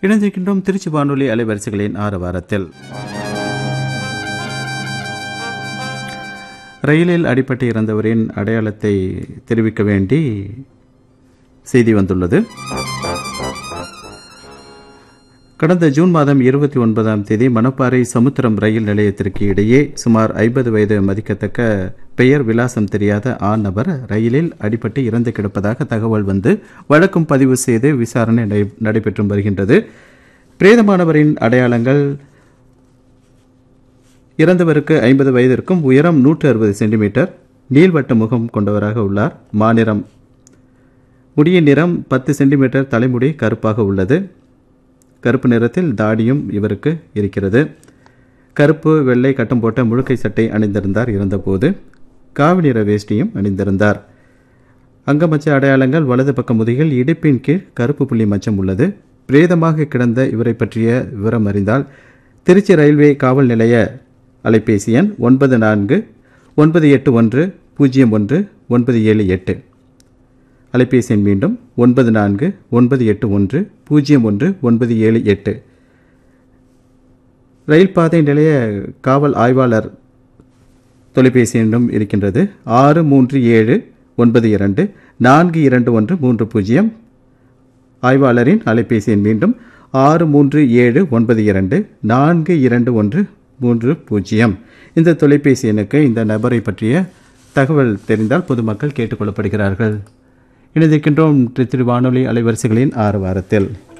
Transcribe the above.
இணைந்திருக்கின்றோம் திருச்சி வானொலி அலைவரிசைகளின் ஆறு வாரத்தில் ரயிலில் அடிபட்டு இறந்தவரின் அடையாளத்தை தெரிவிக்க வேண்டி செய்தி வந்துள்ளது கடந்த ஜூன் மாதம் இருபத்தி ஒன்பதாம் தேதி மணப்பாறை சமுத்திரம் ரயில் நிலையத்திற்கு இடையே சுமார் ஐம்பது வயது மதிக்கத்தக்க பெயர் விலாசம் தெரியாத ஆண் நபர் ரயிலில் அடிபட்டு இறந்து கிடப்பதாக தகவல் வந்து வழக்கும் பதிவு செய்து விசாரணை நடை- நடைபெற்று வருகின்றது பிரேதமானவரின் அடையாளங்கள் இறந்தவருக்கு ஐம்பது வயதிற்கும் உயரம் நூற்று அறுபது சென்டிமீட்டர் நீள்வட்ட முகம் கொண்டவராக உள்ளார் மாநிறம் முடியின் நிறம் பத்து சென்டிமீட்டர் தலைமுடி கருப்பாக உள்ளது கருப்பு நிறத்தில் தாடியும் இவருக்கு இருக்கிறது கருப்பு வெள்ளை கட்டம் போட்ட முழுக்கை சட்டை அணிந்திருந்தார் இருந்தபோது காவி நிற வேஷ்டியும் அணிந்திருந்தார் அங்கமச்ச அடையாளங்கள் வலது பக்க முதுகில் இடுப்பின் கீழ் கருப்பு புள்ளி மச்சம் உள்ளது பிரேதமாக கிடந்த இவரை பற்றிய விவரம் அறிந்தால் திருச்சி ரயில்வே காவல் நிலைய அலைபேசி எண் ஒன்பது நான்கு ஒன்பது எட்டு ஒன்று பூஜ்ஜியம் ஒன்று ஒன்பது ஏழு எட்டு அலைபேசி எண் மீண்டும் ஒன்பது நான்கு ஒன்பது எட்டு ஒன்று பூஜ்ஜியம் ஒன்று ஒன்பது ஏழு எட்டு ரயில் பாதை நிலைய காவல் ஆய்வாளர் தொலைபேசி எண்ணும் இருக்கின்றது ஆறு மூன்று ஏழு ஒன்பது இரண்டு நான்கு இரண்டு ஒன்று மூன்று பூஜ்ஜியம் ஆய்வாளரின் அலைபேசி எண் மீண்டும் ஆறு மூன்று ஏழு ஒன்பது இரண்டு நான்கு இரண்டு ஒன்று மூன்று பூஜ்ஜியம் இந்த தொலைபேசி எண்ணுக்கு இந்த நபரை பற்றிய தகவல் தெரிந்தால் பொதுமக்கள் கேட்டுக்கொள்ளப்படுகிறார்கள் இணைந்திருக்கின்றோம் திரு வானொலி அலைவரிசைகளின் ஆறு வாரத்தில்